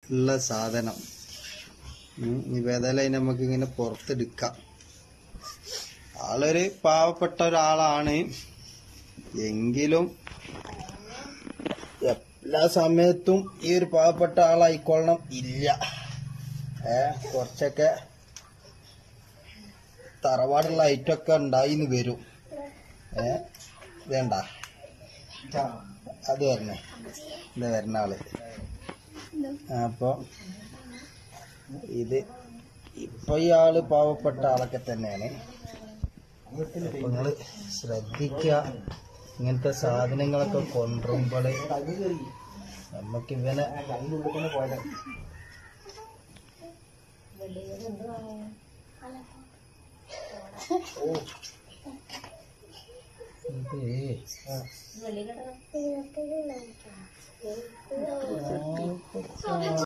ഉള്ള സാധനം ഉം, ഇപ്പൊ ഏതായാലും അതിനെ നമുക്ക് ഇങ്ങനെ പുറത്തെടുക്കാം ആളൊരു പാവപ്പെട്ട ഒരാളാണ് എങ്കിലും എല്ലാ സമയത്തും ഈ ഒരു പാവപ്പെട്ട ആളായിക്കൊള്ളണം ഇല്ല ഏ കുറച്ചൊക്കെ തറവാടുള്ള ഐറ്റമൊക്കെ ഉണ്ടായിന്ന് വരും ഏ വേണ്ട അത് വരണേ ഇത് വരുന്ന ആള് അപ്പൊ ഇത് ഇപ്പൊ ഈ ആള് പാവപ്പെട്ട ആളൊക്കെ തന്നെയാണ് അപ്പൊ നിങ്ങള് ശ്രദ്ധിക്കുക ഇങ്ങനത്തെ സാധനങ്ങളൊക്കെ കൊണ്ടുവരുമ്പോൾ നമുക്ക് ഇവനെ ഇത്